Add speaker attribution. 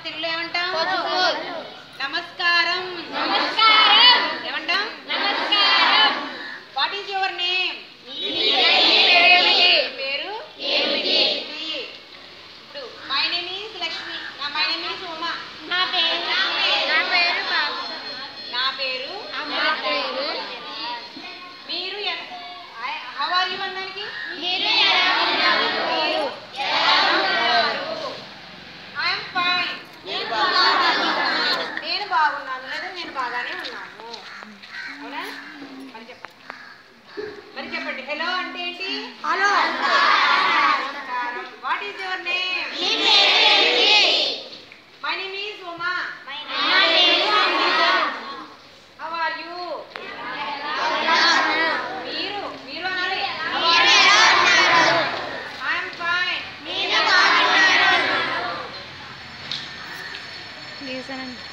Speaker 1: తెలుగులో ఏమంటాం
Speaker 2: పసుపు.
Speaker 1: నమస్కారం
Speaker 2: నమస్కారం
Speaker 1: ఏమంటాం
Speaker 2: నమస్కారం
Speaker 1: వాట్ ఈస్ యువర్ నేమ్
Speaker 2: ఏమిటి
Speaker 1: పేరు
Speaker 2: ఏమిటి?
Speaker 1: ఇది. ఇప్పుడు మై నేమ్ ఈస్ లక్ష్మి నా మై నేమ్ ఈస్ ఉమా
Speaker 2: నా పేరు నా పేరు బాబు
Speaker 1: నా పేరు
Speaker 2: అమ్మ పేరు
Speaker 1: మీరు హౌ ఆర్ యు అనడానికి
Speaker 2: మీరు ఎలా ఉన్నారు
Speaker 1: మీరు ఐఎమ్ ఫైన్ నేను బాగున్నాను లేదా నేను బాగానే ఉన్నాను అవునా మరి చెప్పండి మరి చెప్పండి హలో అంటే ఏంటి
Speaker 2: హలో
Speaker 1: నమస్కారం what is your name my name is Uma
Speaker 2: నా పేరు అమృత
Speaker 1: హౌ ఆర్ యు మీరు మీరు అనాలి
Speaker 2: మీరు ఎలా ఉన్నారు
Speaker 1: ఐఎమ్ ఫైన్
Speaker 2: మీరు బాగున్నారు
Speaker 3: Please, Anand.